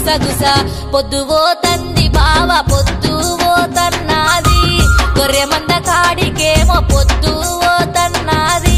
గుసగుస పొద్దు పోతంది బావ పొద్దు పోతన్నాది గొర్రె మంద కాడికేమో పొద్దు పోతన్నాది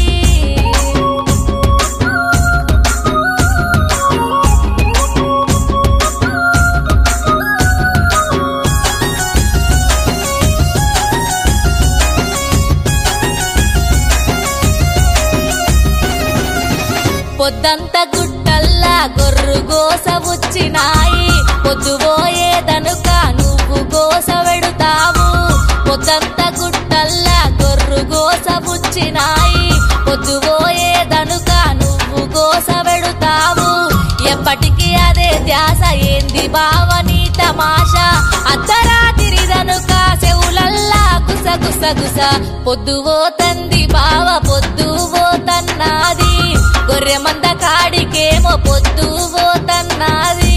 పొద్దంత గుట్టల్లా గొర్రు గోస వచ్చినాయి పొద్దుపోయేదనుక నువ్వు గోస వెడుతావు పొద్దంత గుట్టల్లా గొర్రు గోస వచ్చినాయి పొద్దుపోయేదనుక నువ్వు గోస వెడుతావు ఎప్పటికీ అదే ధ్యాస ఏంది బావని తమాషా అర్ధరాత్రిదనుక చెవులల్లా గుస గుస గుస పొద్దు పోతంది బావ పొద్దు పోతన్నాది గొర్రె మంద కాడికేమో పొద్దు పోతన్నాది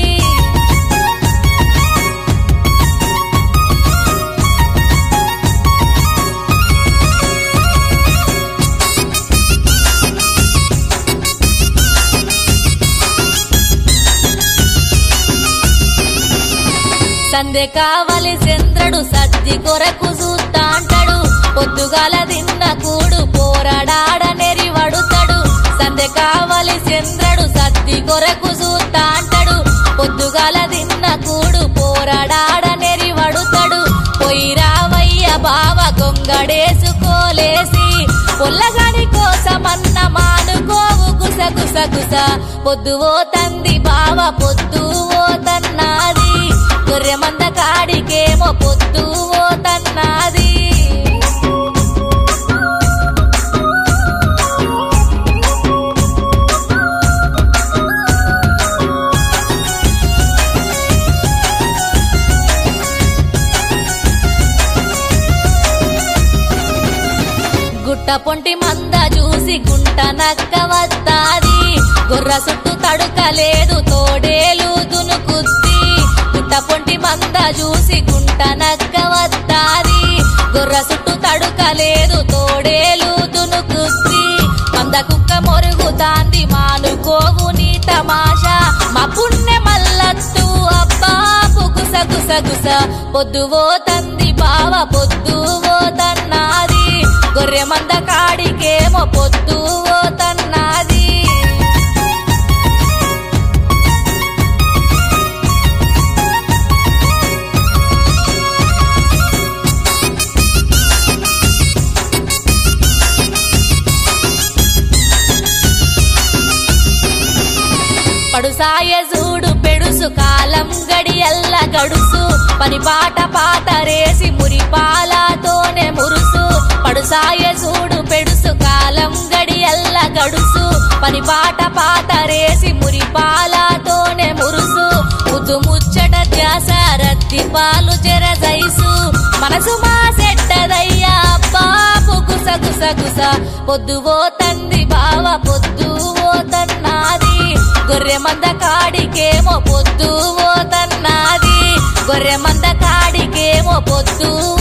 సందె కావలి చంద్రుడు సద్ది కొరకు చూస్తాంటాడు పొద్దుగాల తిన్న కూడు పోరాడాడ నెరివడుతాడు సందె కావలి చంద్రుడు సద్ది కొరకు చూస్తాంటాడు పొద్దుగాల తిన్న కూడు పోరాడాడ నెరివడుతాడు పొయ్యి రావయ్య బావ గొంగడేసుకోలేసి పొల్లగాని కోసమన్న మానుకోవు గుస గుస గుస పొద్దు పోతంది బావ పొద్దు పోతన్నాది గొర్రె మంద కాడికేమో పొద్దు పోతన్నాది గుట్ట పొంటి మంద చూసి గుంట నక్క వస్తాది గొర్ర సుట్టు తడుకలేదు తోడేలు దునుకుద్ది గుట్ట పొంటి మంద చూసి గుంట నక్క వస్తాది గొర్ర సుట్టు తడుకలేదు తోడేలు దునుకుద్ది మంద కుక్క మొరుగుతాంది మానుకోవు నీ తమాషా మా పుణ్య మల్లత్తు అబ్బా గుస గుస గుస పొద్దు పోతంది బావ పొద్దు పోతన్నాది గొర్రె మంద కాడికేమో పొద్దు పోతన్నాది పడుసాయ చూడు పెడుసు కాలం గడియల్ల గడుసు పని పాట పాతరేసి మురిపాలతోనే మురుసు పడుసాయ చూడు పెడుసు కాలం గడియల్ల గడుసు పని పాట పాతరేసి మురిపాలతోనే మురుసు ముద్దు ముచ్చట ధ్యాస రత్తి పాలు జరదైసు మనసు మా సెట్టదయ్యా బాపు గుస గుస గుస పొద్దు పోతంది బావ పొద్దు పోతన్నాది గొర్రె మంద కాడికేమో పొద్దు పోతన్నాది గొర్రె మంద కాడికేమో పొద్దు